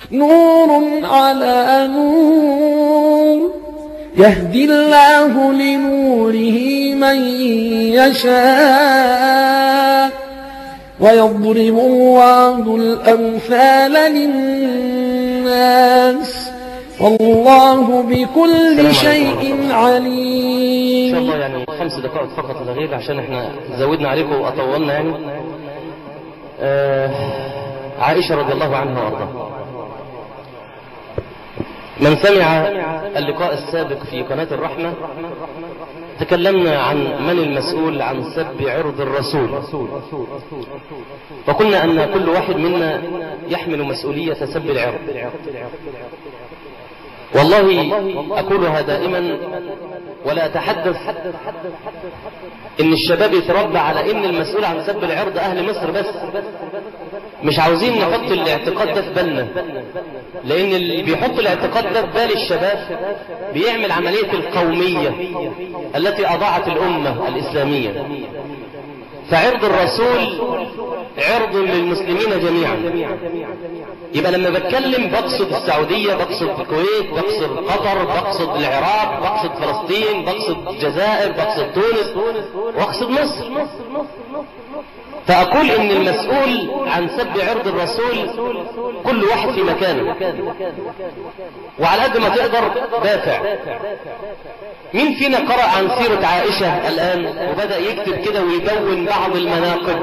نور على نور يهدي الله لنوره من يشاء ويضرب الله الأمثال للناس والله بكل السلام شيء عليكم. عليم ان شاء الله يعني خمس دقائق فقط لا غير عشان احنا زودنا عليكم واطولنا يعني آه عائشة رضي الله عنها وارضاها من سمع اللقاء السابق في قناة الرحمة تكلمنا عن من المسؤول عن سب عرض الرسول وقلنا أن كل واحد منا يحمل مسؤولية سب العرض والله أقولها دائما ولا أتحدث إن الشباب يتربى على إن المسؤول عن سب العرض أهل مصر بس مش عاوزين نحط الاعتقاد ده في بالنا لأن اللي بيحط الاعتقاد ده في بال الشباب بيعمل عملية القومية التي أضاعت الأمة الإسلامية فعرض الرسول عرض للمسلمين جميعا يبقى لما بتكلم بقصد السعودية بقصد الكويت بقصد قطر بقصد العراق بقصد فلسطين بقصد الجزائر بقصد تونس واقصد مصر فأقول إن المسؤول عن سب عرض الرسول كل واحد في مكانه وعلى قد ما تقدر دافع مين فينا قرأ عن سيرة عائشة الآن وبدأ يكتب كده ويدون بعض المناقب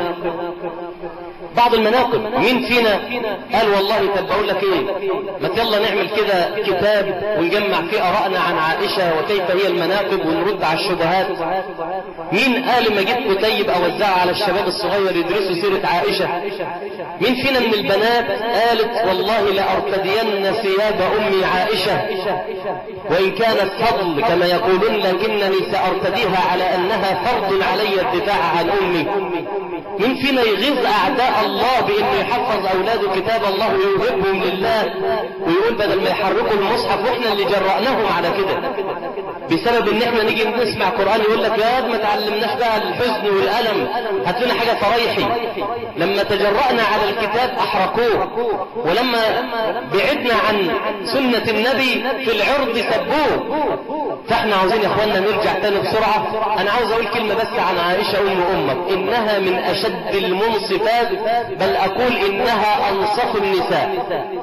بعض المناقب مين فينا قال والله طب بقول لك ايه ما يلا نعمل كده كتاب ونجمع فيه ارائنا عن عائشة وكيف هي المناقب ونرد على الشبهات مين قال ما جيت كتيب اوزعها على الشباب الصغير يدرسوا سيرة عائشة مين فينا من البنات قالت والله لأرتدين ثياب أمي عائشة وإن كانت فضل كما يقولون لكنني سأرتديها على أنها فرض علي الدفاع عن أمي مين فينا يغيظ أعداء الله بأنه يحفظ أولاده كتاب الله ويوهبهم لله ويقول بدل ما يحركوا المصحف وإحنا اللي جرأناهم على كده بسبب ان احنا نيجي نسمع قرآن يقول لك يا واد ما تعلمناش بقى الحزن والألم هات لنا حاجة فريحي لما تجرأنا على الكتاب أحرقوه ولما بعدنا عن سنة النبي في العرض سبوه فاحنا عاوزين يا اخوانا نرجع تاني بسرعة انا عاوز اقول كلمة بس عن عائشة ام امك انها من اشد المنصفات بل اقول انها انصف النساء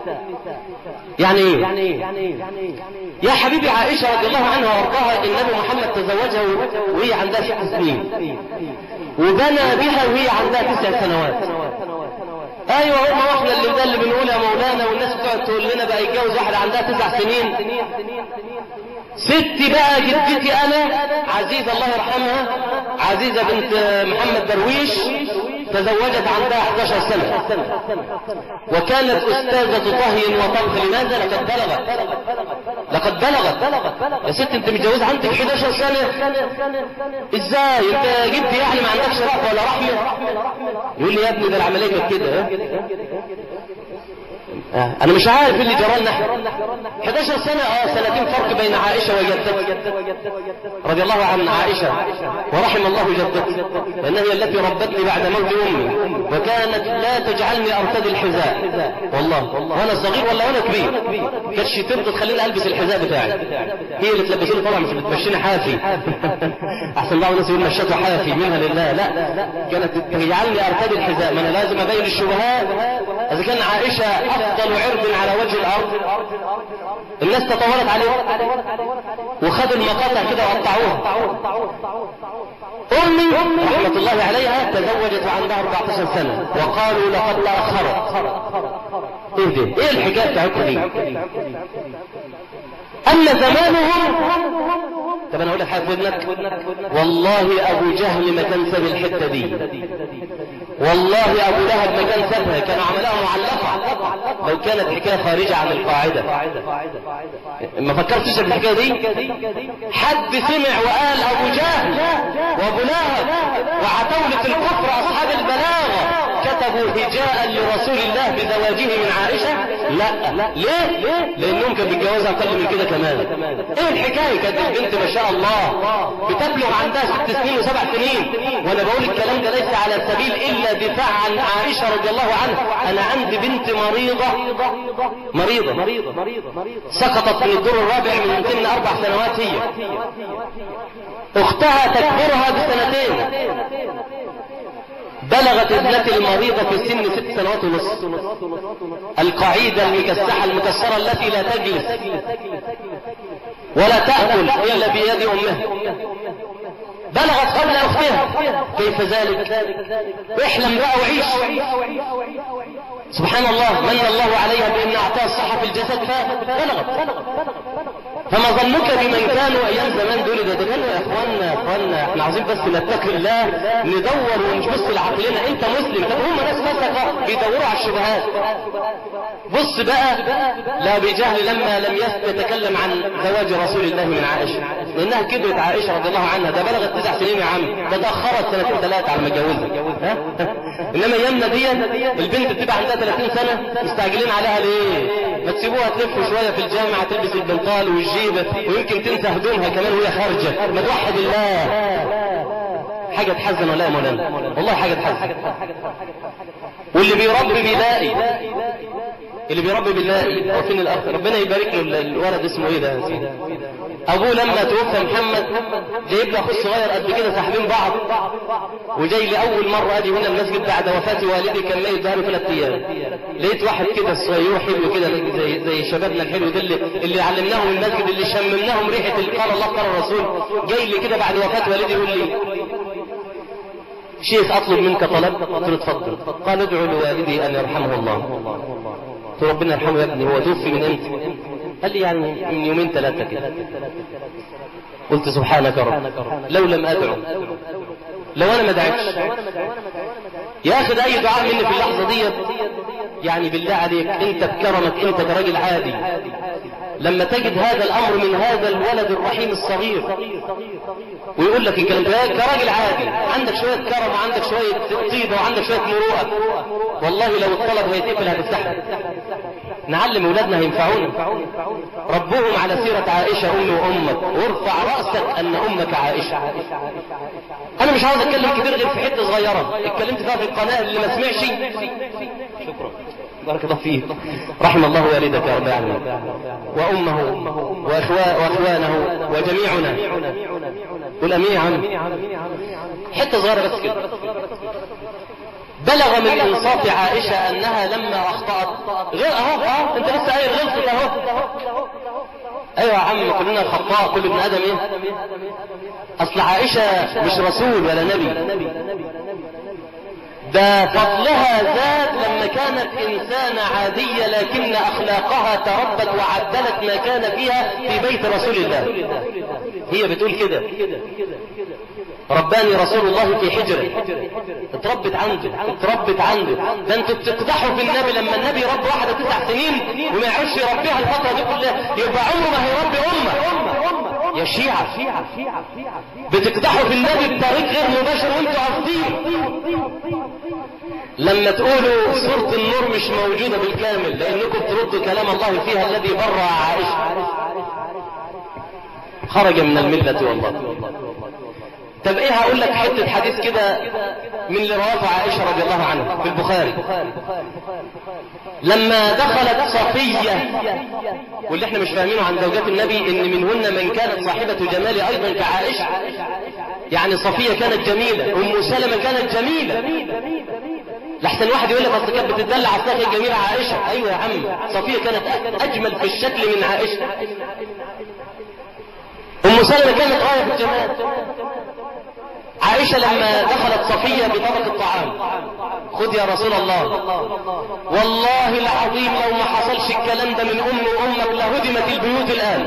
يعني ايه يا حبيبي عائشة رضي الله عنها وارضاها النبي محمد تزوجها وهي عندها ست سنين وبنى بها وهي عندها تسع سنوات ايوه هم واحنا اللي ده اللي بنقول يا مولانا والناس بتقعد تقول لنا بقى يتجوز واحده عندها تسع سنين ستي بقى جدتي انا عزيزه الله يرحمها عزيزه بنت محمد درويش تزوجت عندها 11 سنة وكانت أستاذة طهي وطبخ لماذا؟ لقد بلغت لقد بلغت يا ست انت متجوزة عندك 11 سنة ازاي انت جبت يعني ما عندكش رأفة ولا رحمة يقول لي يا ابني ده العملية كانت كده ها؟ آه. انا مش عارف اللي جرى لنا احنا 11 سنة اه سنتين فرق بين عائشة وجدتك رضي الله عن عائشة ورحم الله جدتي لأنها هي التي ربتني بعد موت أمي وكانت لا تجعلني أرتدي الحذاء والله وأنا صغير ولا وأنا كبير كانتش ترضى تخليني ألبس الحذاء بتاعي هي اللي تلبسوني طبعا مش بتمشيني حافي أحسن بعض الناس يقول مشيته حافي منها لله لا كانت تجعلني أرتدي الحذاء ما أنا لازم أبين الشبهات إذا كان عائشة أفضل عرض على وجه الأرض الناس تطورت عليه وخدوا المقاطع كده وقطعوها أمي رحمة الله عليها تزوجت وعندها 14 سنة وقالوا لقد تأخرت ايه ده ايه الحكاية بتاعتكم دي اما زمانهم طب انا اقول لك حاجه في ودنك والله ابو جهل ما كان ساب الحته دي والله ابو لهب ما كان سابها كان عملها معلقه لو كانت حكايه خارجه عن القاعده ما فكرتش في الحكايه دي حد سمع وقال ابو جهل وابو لهب وعتاوله الكفر اصحاب البلاغه كتبوا هجاء لرسول الله بزواجه من عائشة لا ليه لانهم كانوا بيتجوزوا اقل من كده كمان ايه الحكاية كانت البنت ما شاء الله بتبلغ عندها ست سنين وسبع سنين وانا بقول الكلام ده ليس على سبيل الا دفاع عن عائشة رضي الله عنها انا عندي بنت مريضة مريضة سقطت من الدور الرابع من سن اربع سنوات هي اختها تكبرها بسنتين بلغت ابنتي المريضة في سن ست سنوات ونصف القعيدة المكسحة المكسرة التي لا تجلس ولا تأكل إلا بيد أمها بلغت قبل أختها كيف ذلك احلم بقى وعيش سبحان الله من الله عليها بأن أعطاها الصحة في الجسد فبلغت فما ظنك بمن كانوا ايام زمان دول ده كانوا يا اخوانا يا اخوانا احنا عاوزين بس نتقي الله ندور ونبص لعقلنا انت مسلم طب هم ناس فسقه بيدوروا على الشبهات بص بقى لا بجهل لما لم يتكلم عن زواج رسول الله من عائشه لانها كبرت عائشه رضي الله عنها ده بلغت تسع سنين يا عم ده اتاخرت سنتين ثلاثه على ما اتجوزها انما ايامنا دي البنت بتبقى عندها 30 سنه مستعجلين عليها ليه ما تسيبوها تلف شويه في الجامعه تلبس البنطال والجيب ويمكن تنسى هدومها كمان وهي خارجة ما توحد الله حاجة تحزن ولا يا مولانا والله حاجة تحزن واللي بيربي بيلاقي اللي بيربي بيلاقي هو فين الاخ ربنا يبارك له الولد اسمه ايه ده يا سيدي ابوه لما توفى محمد جايب له اخوه الصغير قد كده ساحبين بعض وجاي لي اول مره ادي هنا المسجد بعد وفاه والدي كان ميت بقاله ثلاث ايام لقيت واحد كده صغير حلو كده زي زي شبابنا الحلو ده اللي, اللي علمناهم المسجد اللي شممناهم ريحه قال الله قال الرسول جاي لي كده بعد وفاه والدي يقول لي شيخ اطلب منك طلب قلت له اتفضل قال ادعو لوالدي ان يرحمه الله قلت له ربنا يرحمه يا ابني هو توفي من امتى قال لي يعني من يومين ثلاثه كده قلت سبحانك يا رب لو لم ادعو لو انا ما دعيتش يا اخي ده اي دعاء مني في اللحظه ديت يعني بالله عليك انت بكرمك انت كراجل عادي لما تجد هذا الامر من هذا الولد الرحيم الصغير ويقول لك الكلام ده كراجل عادي عندك شويه كرم وعندك شويه طيبه وعندك شويه مروءه والله لو الطلب هيتقفل هتفتحها نعلم اولادنا هينفعونا ربهم على سيره عائشه امي وامك وارفع راسك ان امك عائشه انا مش عاوز اتكلم كتير غير في حته صغيره اتكلمت فيها في القناه اللي ما سمعش شكرا بارك الله فيك رحم الله والدك يا رب العالمين وامه واخوانه وجميعنا قل امين يا عم حته صغيره بس كده بلغ من انصاف عائشه انها لما اخطات غير اهو اهو انت لسه قايل غلطت اهو ايوه يا عم كلنا خطاء كل ابن ادم ايه اصل عائشه مش رسول ولا نبي ده فضلها زاد لما كانت إنسانة عادية لكن أخلاقها تربت وعدلت ما كان فيها في بيت رسول الله هي بتقول كده رباني رسول الله في حجره اتربت عنده اتربت عنده ده انتوا بتقدحوا في النبي لما النبي رب واحدة تسع سنين وما يعرفش يربيها الفترة دي كلها يبقى عمره ما هيربي أمة يا شيعة بتقدحوا في النبي بطريق غير مباشر وانتوا عارفين لما تقولوا سورة النور مش موجودة بالكامل لأنكم تردوا كلام الله فيها الذي برع عائشة خرج من الملة والله طب ايه هقول لك حتة حديث كده من اللي رواه عائشة رضي الله عنها في البخاري لما دخلت صفية واللي احنا مش فاهمينه عن زوجات النبي ان منهن من كانت صاحبة جمال ايضا كعائشة يعني صفية كانت جميلة ام سلمة كانت جميلة لحسن واحد يقول لك اصل كانت بتدلع على الجميلة عائشة ايوه يا عم صفية كانت اجمل في الشكل من عائشة ام سلمة كانت غاية في الجمال عائشة لما دخلت صفية بطبق الطعام خذ يا رسول الله والله العظيم لو ما حصلش الكلام ده من أم وأمك لهدمت البيوت الآن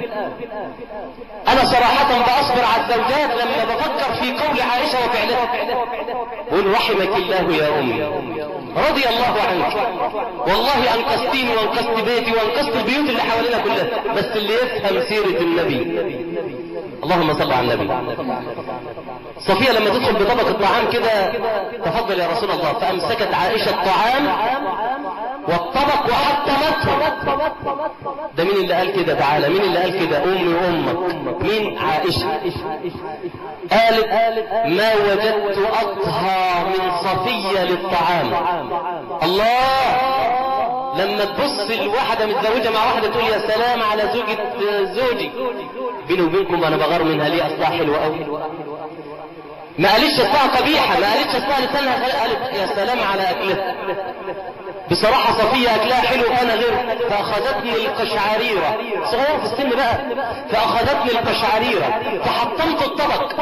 أنا صراحة بأصبر على الزوجات لما بفكر في قول عائشة وفعلها قل رحمك الله يا أمي رضي الله عنك والله أنقذتيني وأنقذت بيتي وأنقذت البيوت اللي حوالينا كلها بس اللي يفهم سيرة النبي اللهم صل على النبي صفية لما تدخل بطبق الطعام كده تفضل يا رسول الله فأمسكت عائشة الطعام والطبق وحطمته ده مين اللي قال كده تعالى مين اللي قال كده أمي وأمك مين عائشة قالت ما وجدت أطهى من صفية للطعام الله لما تبص الواحدة متزوجة مع واحدة تقول يا سلام على زوجة زوجي بيني وبينكم أنا بغار منها ليه أصلها حلوة أوي ما قالتش أصلها قبيحة ما قالتش أصلها لسانها قالت يا سلام على أكلها بصراحة صفية أكلها حلو أنا غير فأخذتني القشعريرة صغيرة في السن بقى فأخذتني القشعريرة فحطمت الطبق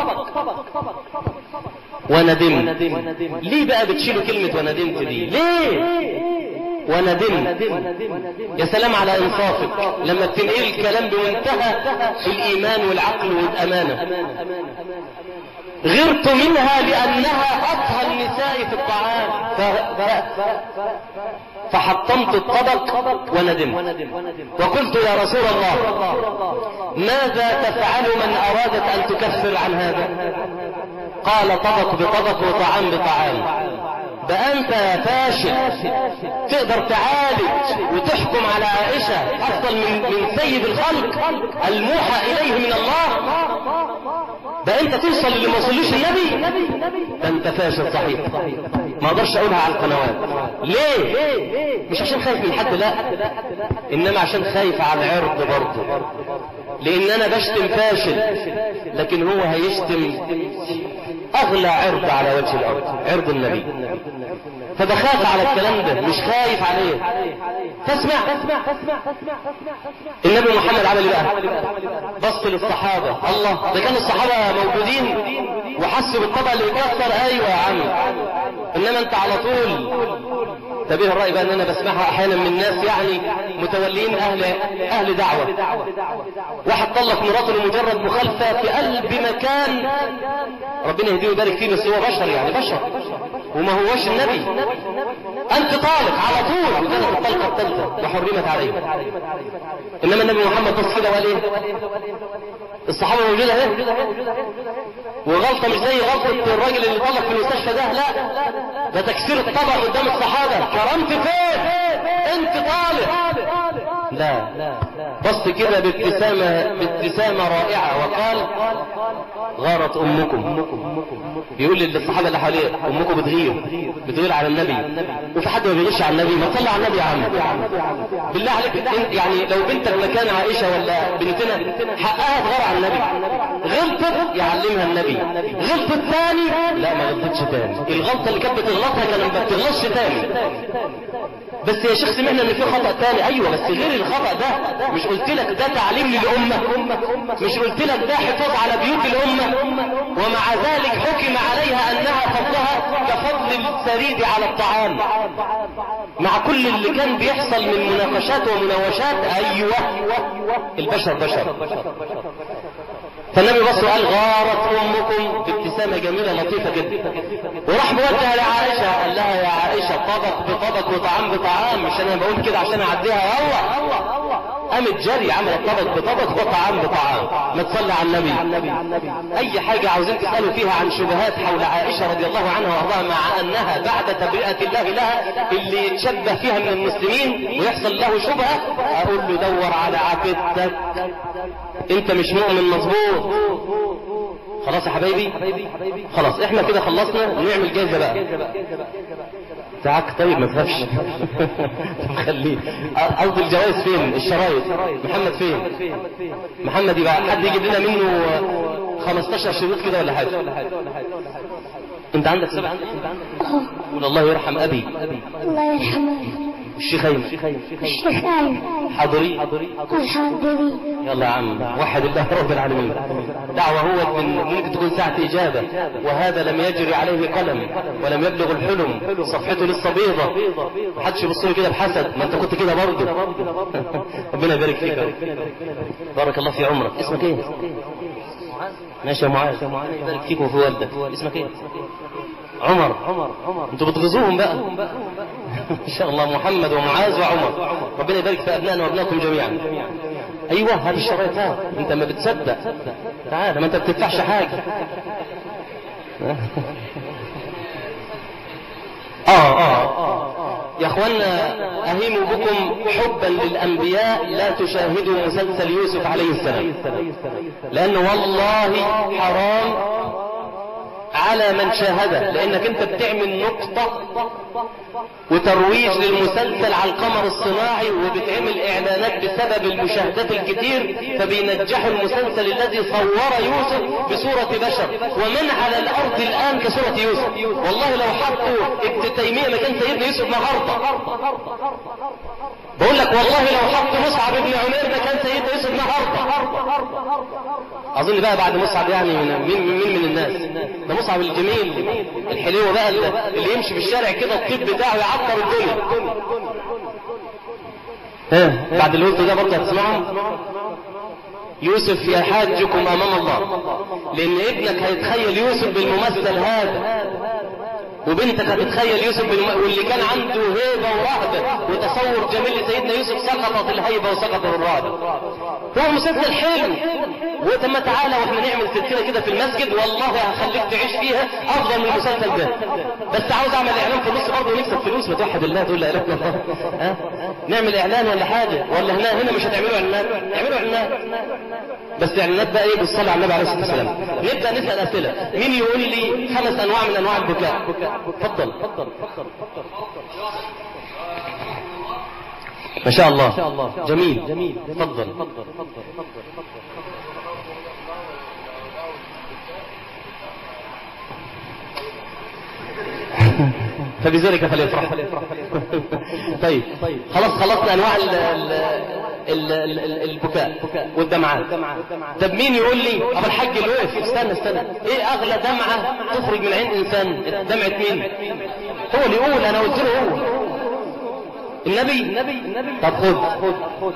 وندمت ليه بقى بتشيلوا كلمة وندمت دي ليه وندمت يا سلام على انصافك لما بتنقل الكلام بمنتهى الإيمان والعقل والأمانة غرت منها لأنها أطهى النساء في الطعام ف... ف... فحطمت الطبق وندمت وقلت يا رسول الله ماذا تفعل من أرادت أن تكفر عن هذا قال طبق بطبق وطعام بطعام ده أنت يا فاشل تقدر تعالج وتحكم على عائشة أفضل من, من سيد الخلق الموحى إليه من الله ده انت توصل اللي ما وصلوش النبي ده انت فاشل صحيح ما اقدرش اقولها على القنوات ليه مش عشان خايف من حد لا انما عشان خايف على العرض برضه لان انا بشتم فاشل لكن هو هيشتم اغلى عرض على وجه الارض عرض النبي فبخاف على الكلام ده مش خايف عليه فاسمع النبي محمد عمل ايه بقى بص للصحابة الله ده كانوا الصحابة موجودين وحسوا بالطبع اللي يكسر ايوه يا عم انما انت على طول تبيه الرأي بقى ان انا بسمعها احيانا من ناس يعني متولين اهل اهل دعوة واحد طلق مراته لمجرد مخالفة في قلب مكان ربنا يهديه ويبارك فيه بس هو بشر يعني بشر وما هوش النبي انت طالق على طول وكانت الطلقة الثالثة وحرمت عليه انما النبي محمد بص كده وقال ايه الصحابة موجودة اهي وغلطة مش زي غلطة الراجل اللي طلق في المستشفى ده لا ده تكسير الطبق قدام الصحابة كرمت فين انت طالق لا بص كده بابتسامة بابتسامة رائعة وقال غارت امكم بيقول للصحابة اللي حواليه امكم بتغير بتغير على النبي وفي حد ما بيغيرش على النبي ما تصلي على النبي يا عم بالله عليك انت يعني لو بنتك مكان عائشة ولا بنتنا حقها تغير على النبي غلطت يعلمها النبي غلطت ثاني لا ما غلطتش ثاني الغلطة اللي كانت بتغلطها كانت ما بتغلطش ثاني بس يا شيخ سمعنا ان في خطأ تاني ايوه بس غير الخطأ ده مش قلت لك ده تعليم للأمة مش قلت لك ده حفاظ على بيوت الأمة ومع ذلك حكم عليها انها فضلها كفضل السريد على الطعام مع كل اللي كان بيحصل من مناقشات ومناوشات ايوه البشر بشر فالنبي بص وقال غارت امكم بابتسامه جميله لطيفه جدا وراح موجه لعائشه قال لها يا عائشه طبق بطبق وطعام بطعام مش انا بقول كده عشان اعديها يلا قامت جري عملت طبق بطبق وطعام بطعام ما تصلي على النبي اي حاجه عاوزين تسالوا فيها عن شبهات حول عائشه رضي الله عنها وارضاها مع انها بعد تبرئه الله لها اللي يتشبه فيها من المسلمين ويحصل له شبهه اقول له دور على عقيدتك انت مش مؤمن مظبوط خلاص يا حبايبي خلاص احنا كده خلصنا نعمل جايزه بقى ساعك طيب ما تخافش خليه قصد الجوائز فين الشرايط محمد فين محمد يبقى حد يجيب لنا منه 15 شريط كده ولا حاجه انت عندك سبع قول الله يرحم ابي الله يرحمه الشيخ ايمن الشيخ آية حاضرين الحمد لله يلا يا عم وحد الله رب العالمين دعوة هو من ممكن تكون ساعة إجابة وهذا لم يجري عليه قلم ولم يبلغ الحلم صفحته لسه بيضة محدش يبص له كده بحسد ما انت كنت كده برضه ربنا يبارك فيك بارك الله في عمرك اسمك ايه ماشي يا معاذ ربنا يبارك فيك وفي والدك اسمك ايه عمر عمر انتوا بتغزوهم بقى ان شاء الله محمد ومعاذ وعمر ربنا يبارك في ابنائنا وابنائكم جميعا ايوه هذه الشرايط هات انت ما بتصدق تعال ما انت بتدفعش حاجه آه آه يا أخوانا أهيم بكم حبا للأنبياء لا تشاهدوا مسلسل يوسف عليه السلام لأنه والله حرام على من شاهده لأنك أنت بتعمل نقطة وترويج للمسلسل على القمر الصناعي وبتعمل إعلانات بسبب المشاهدات الكتير فبينجحوا المسلسل الذي صور يوسف بصورة بشر ومن على الأرض الآن كصورة يوسف والله لو حطوا ابن تيمية مكان سيدنا يوسف النهارده بقول لك والله لو حطوا مصعب ابن عمير مكان سيدنا يوسف النهارده أظن بقى بعد مصعب يعني من مين مين من الناس ده مصعب الجميل الحلو بقى اللي يمشي في الشارع كده الطيب بتاعه يعطر الدنيا ها بعد اللي قلته ده برضه هتسمعهم يوسف يحاجكم امام الله لان ابنك هيتخيل يوسف بالممثل هذا وبنتك هتتخيل يوسف بالم... واللي كان عنده هيبة ورهبة وتصور جميل لسيدنا يوسف سقطت الهيبة وسقطت الرهبة هو مسلسل حلو وتم تعالى واحنا نعمل سلسلة كده في المسجد والله هخليك تعيش فيها افضل من المسلسل ده بس عاوز اعمل اعلان في النص برضه ونكسب فلوس وتوحد الله تقول لا اله الا الله ها نعمل اعلان ولا حاجة ولا هنا هنا مش هتعملوا اعلانات اعملوا اعلانات بس اعلانات بقى ايه بالصلاة على النبي عليه الصلاة والسلام نبدأ نسأل اسئلة مين يقول لي خمس انواع من انواع البكاء تفضل ما شاء الله جميل جميل تفضل فبذلك فليفرح طيب خلاص خلصنا انواع ال ال ال ال ال البكاء والدمعات طب مين يقول لي ابو الحاج الوقف استنى استنى ايه اغلى دمعه تخرج من عين انسان دمعه مين هو اللي يقول انا قلت له هو النبي النبي طب خد خد خد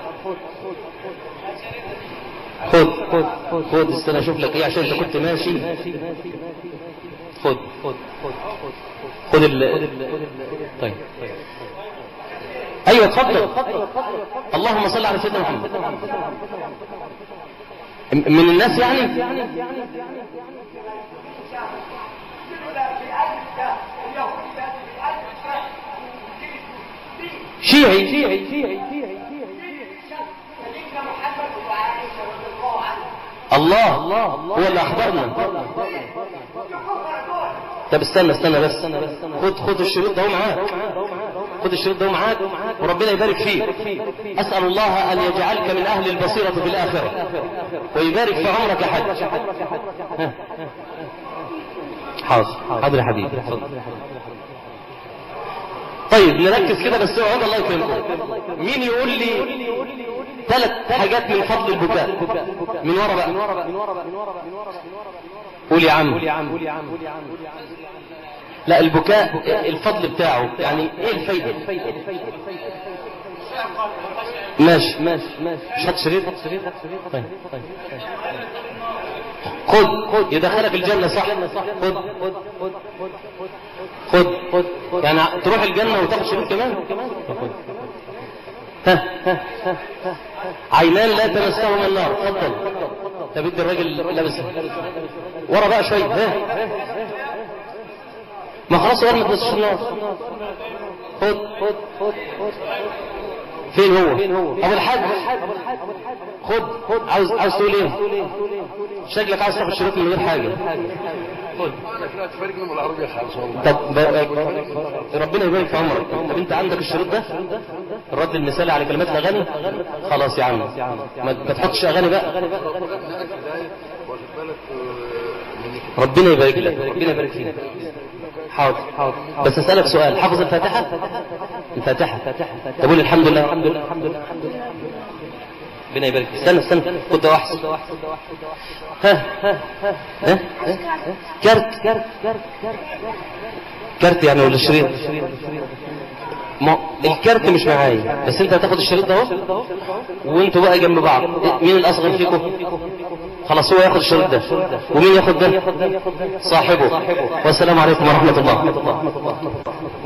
خد خد خد استنى اشوف لك ايه عشان انت كنت ماشي خد خد خد خد ال طيب ايوه اتفضل اللهم صل على سيدنا محمد من الناس يعني شيعي شيعي الله هو اللي اخبرنا طب استنى استنى بس خد خد الشريط ده معاك خد الشريط ده معاك وربنا يبارك فيك اسال الله ان يجعلك من اهل البصيره في الاخره ويبارك في عمرك يا حاج حاضر حاضر يا حبيبي طيب نركز كده بس اقعد الله يكرمكم مين يقول لي ثلاث حاجات من فضل البكاء من ورا بقى قول يا عم لا البكاء الفضل بتاعه يعني ايه الفايدة ماشي ماشي ماشي مش هات شريط طيب طيب خد خد يدخلك الجنة صح خد خد خد خد يعني تروح الجنة وتاخد شريط كمان خد ها ها ها عينان لا تمسهما النار اتفضل طب ادي الراجل لابس ورا بقى شويه ها ما خلاص ورا ما تمسش النار خد خد خد خد فين هو ابو الحاج خد خد عاوز عاوز تقول ايه شكلك عاوز تاخد شريط من غير حاجه خد طب ربنا يبارك في عمرك طب انت عندك الشريط ده الرد المثالي على كلمات الاغاني خلاص يا عم ما تحطش اغاني بقى ربنا يبارك لك ربنا يبارك فيك حاضر حاضر بس اسالك سؤال حافظ الفاتحه الفاتحه تقول الحمد لله الحمد لله الحمد لله ربنا يبارك فيك. استنى استنى خد ده احسن ها ها كارت كارت يعني ولا شريط ما الكارت مش معايا بس انت هتاخد الشريط ده اهو وانتوا بقى جنب بعض مين الاصغر فيكم خلاص هو ياخد الشريط ده ومين ياخد ده صاحبه والسلام عليكم ورحمه الله